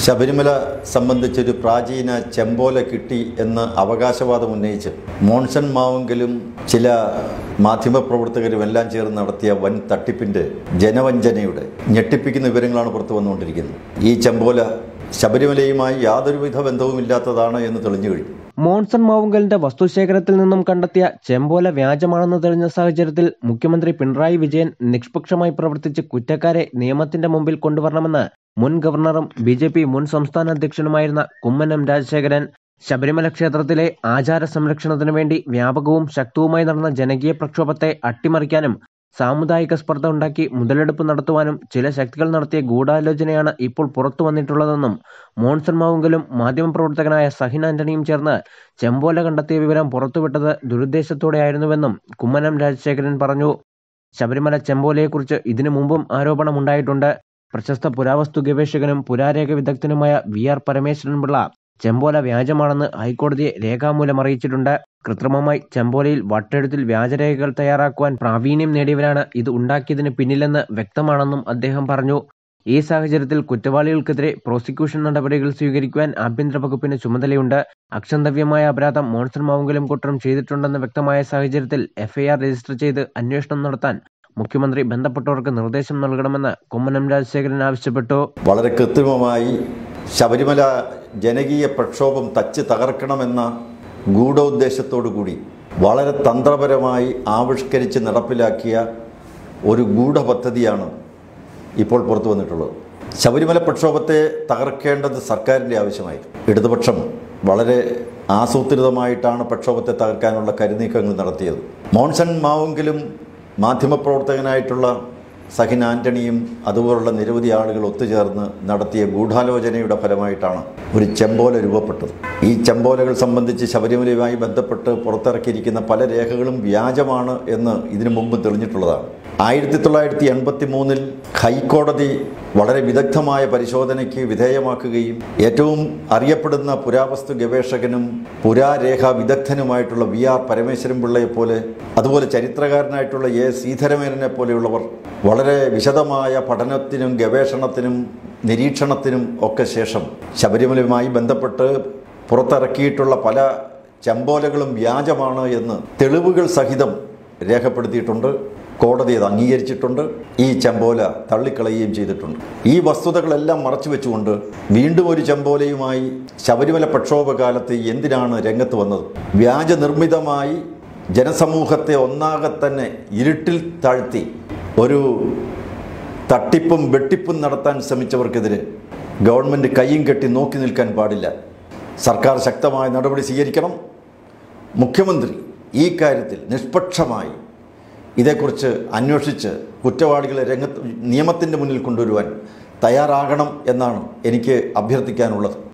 ശബരിമല സംബന്ധിച്ചൊരു പ്രാചീന ചെമ്പോല കിട്ടി എന്ന് അവകാശവാദം ഉന്നയിച്ച് മോൺസൺ മാവെങ്കിലും ചില മാധ്യമപ്രവർത്തകരും എല്ലാം ചേർന്ന് നടത്തിയ വൻ തട്ടിപ്പിൻ്റെ ജനവഞ്ചനയുടെ ഞെട്ടിപ്പിക്കുന്ന വിവരങ്ങളാണ് പുറത്തു വന്നുകൊണ്ടിരിക്കുന്നത് ഈ ചെമ്പോല ശബരിമലയുമായി യാതൊരുവിധ ബന്ധവുമില്ലാത്തതാണ് എന്ന് തെളിഞ്ഞു കഴിഞ്ഞു മോൺസൺ മാവുങ്കലിന്റെ വസ്തുശേഖരത്തിൽ നിന്നും കണ്ടെത്തിയ ചെമ്പോല വ്യാജമാണെന്ന് തെളിഞ്ഞ സാഹചര്യത്തിൽ മുഖ്യമന്ത്രി പിണറായി വിജയൻ നിഷ്പക്ഷമായി പ്രവർത്തിച്ച് കുറ്റക്കാരെ നിയമത്തിന്റെ മുമ്പിൽ കൊണ്ടുവരണമെന്ന് മുൻ ഗവർണറും ബി ജെ പി മുൻ സംസ്ഥാന അധ്യക്ഷനുമായിരുന്ന കുമ്മനം രാജശേഖരൻ ശബരിമല ക്ഷേത്രത്തിലെ ആചാര സംരക്ഷണത്തിനു വേണ്ടി വ്യാപകവും ശക്തവുമായി നടന്ന ജനകീയ പ്രക്ഷോഭത്തെ അട്ടിമറിക്കാനും സാമുദായിക സ്പർദ്ധ ഉണ്ടാക്കി മുതലെടുപ്പ് നടത്തുവാനും ചില ശക്തികൾ നടത്തിയ ഗൂഢാലോചനയാണ് ഇപ്പോൾ പുറത്തു വന്നിട്ടുള്ളതെന്നും മോൺസൺ മാവുങ്കലും മാധ്യമപ്രവർത്തകനായ സഹിൻ ആന്റണിയും ചേർന്ന് ചെമ്പോല കണ്ടെത്തിയ വിവരം പുറത്തുവിട്ടത് ദുരുദ്ദേശത്തോടെയായിരുന്നുവെന്നും കുമ്മനം രാജശേഖരൻ പറഞ്ഞു ശബരിമല ചെമ്പോലയെക്കുറിച്ച് ഇതിനു മുമ്പും ആരോപണമുണ്ടായിട്ടുണ്ട് പ്രശസ്ത പുരാവസ്തു ഗവേഷകനും പുരാരേഖ വിദഗ്ധനുമായ വി ആർ പരമേശ്വരൻ പിള്ള ചെമ്പോല വ്യാജമാണെന്ന് ഹൈക്കോടതിയെ രേഖാമൂലം അറിയിച്ചിട്ടുണ്ട് കൃത്രിമമായി ചെമ്പോലയിൽ വട്ടെഴുത്തിൽ വ്യാജരേഖകൾ തയ്യാറാക്കുവാൻ പ്രാവീണ്യം നേടിയവരാണ് ഇത് ഉണ്ടാക്കിയതിന് പിന്നിലെന്ന് വ്യക്തമാണെന്നും അദ്ദേഹം പറഞ്ഞു ഈ സാഹചര്യത്തിൽ കുറ്റവാളികൾക്കെതിരെ പ്രോസിക്യൂഷൻ നടപടികൾ സ്വീകരിക്കുവാൻ ആഭ്യന്തര വകുപ്പിന് ചുമതലയുണ്ട് അക്ഷന്തവ്യമായ അപരാധം മോൺസൺ മാവുങ്കലും കുറ്റം ചെയ്തിട്ടുണ്ടെന്ന് വ്യക്തമായ സാഹചര്യത്തിൽ എഫ്ഐആർ രജിസ്റ്റർ ചെയ്ത് അന്വേഷണം നടത്താൻ മുഖ്യമന്ത്രി ബന്ധപ്പെട്ടവർക്ക് നിർദ്ദേശം നൽകണമെന്ന് കുമ്മനം രാജശേഖരൻ ആവശ്യപ്പെട്ടു വളരെ കൃത്രിമമായി ശബരിമല ജനകീയ പ്രക്ഷോഭം തച്ച് തകർക്കണമെന്ന ഗൂഢോദ്ദേശത്തോടു കൂടി വളരെ തന്ത്രപരമായി ആവിഷ്കരിച്ച് നടപ്പിലാക്കിയ ഒരു ഗൂഢപദ്ധതിയാണ് ഇപ്പോൾ പുറത്തു വന്നിട്ടുള്ളത് ശബരിമല പ്രക്ഷോഭത്തെ തകർക്കേണ്ടത് സർക്കാരിൻ്റെ ആവശ്യമായി ഇടതുപക്ഷം വളരെ ആസൂത്രിതമായിട്ടാണ് പ്രക്ഷോഭത്തെ തകർക്കാനുള്ള കരുനീക്കങ്ങൾ നടത്തിയത് മോൺസൺ മാവെങ്കിലും മാധ്യമപ്രവർത്തകനായിട്ടുള്ള സഹിൻ ആന്റണിയും അതുപോലുള്ള നിരവധി ആളുകൾ ഒത്തുചേർന്ന് നടത്തിയ ഗൂഢാലോചനയുടെ ഫലമായിട്ടാണ് ഒരു ചെമ്പോല രൂപപ്പെട്ടത് ഈ ചെമ്പോലകൾ സംബന്ധിച്ച് ശബരിമലയുമായി ബന്ധപ്പെട്ട് പുറത്തിറക്കിയിരിക്കുന്ന പല രേഖകളും വ്യാജമാണ് എന്ന് ഇതിനു മുമ്പ് തെളിഞ്ഞിട്ടുള്ളതാണ് ആയിരത്തി തൊള്ളായിരത്തി എൺപത്തി മൂന്നിൽ ഹൈക്കോടതി വളരെ വിദഗ്ധമായ പരിശോധനയ്ക്ക് വിധേയമാക്കുകയും ഏറ്റവും അറിയപ്പെടുന്ന പുരാവസ്തു ഗവേഷകനും പുരാരേഖാ വിദഗ്ധനുമായിട്ടുള്ള വി ആർ പരമേശ്വരൻ പിള്ളയെപ്പോലെ അതുപോലെ ചരിത്രകാരനായിട്ടുള്ള എ ശ്രീധരമേനനെ പോലെയുള്ളവർ വളരെ വിശദമായ പഠനത്തിനും ഗവേഷണത്തിനും നിരീക്ഷണത്തിനും ഒക്കെ ശേഷം ശബരിമലയുമായി ബന്ധപ്പെട്ട് പുറത്തിറക്കിയിട്ടുള്ള പല ചെമ്പോലകളും വ്യാജമാണ് എന്ന് തെളിവുകൾ സഹിതം രേഖപ്പെടുത്തിയിട്ടുണ്ട് കോടതി അത് അംഗീകരിച്ചിട്ടുണ്ട് ഈ ചെമ്പോല തള്ളിക്കളയുകയും ചെയ്തിട്ടുണ്ട് ഈ വസ്തുതകളെല്ലാം മറച്ചു വെച്ചുകൊണ്ട് വീണ്ടും ഒരു ചെമ്പോലയുമായി ശബരിമല പ്രക്ഷോഭകാലത്ത് എന്തിനാണ് രംഗത്ത് വന്നത് വ്യാജ നിർമ്മിതമായി ജനസമൂഹത്തെ ഒന്നാകെ തന്നെ ഇരുട്ടിൽ താഴ്ത്തി ഒരു തട്ടിപ്പും വെട്ടിപ്പും നടത്താൻ ശ്രമിച്ചവർക്കെതിരെ ഗവൺമെൻറ് കയ്യും കെട്ടി നോക്കി നിൽക്കാൻ പാടില്ല സർക്കാർ ശക്തമായ നടപടി സ്വീകരിക്കണം മുഖ്യമന്ത്രി ഈ കാര്യത്തിൽ നിഷ്പക്ഷമായി ഇതേക്കുറിച്ച് അന്വേഷിച്ച് കുറ്റവാളികളെ രംഗത്ത് നിയമത്തിൻ്റെ മുന്നിൽ കൊണ്ടുവരുവാൻ തയ്യാറാകണം എന്നാണ് എനിക്ക് അഭ്യർത്ഥിക്കാനുള്ളത്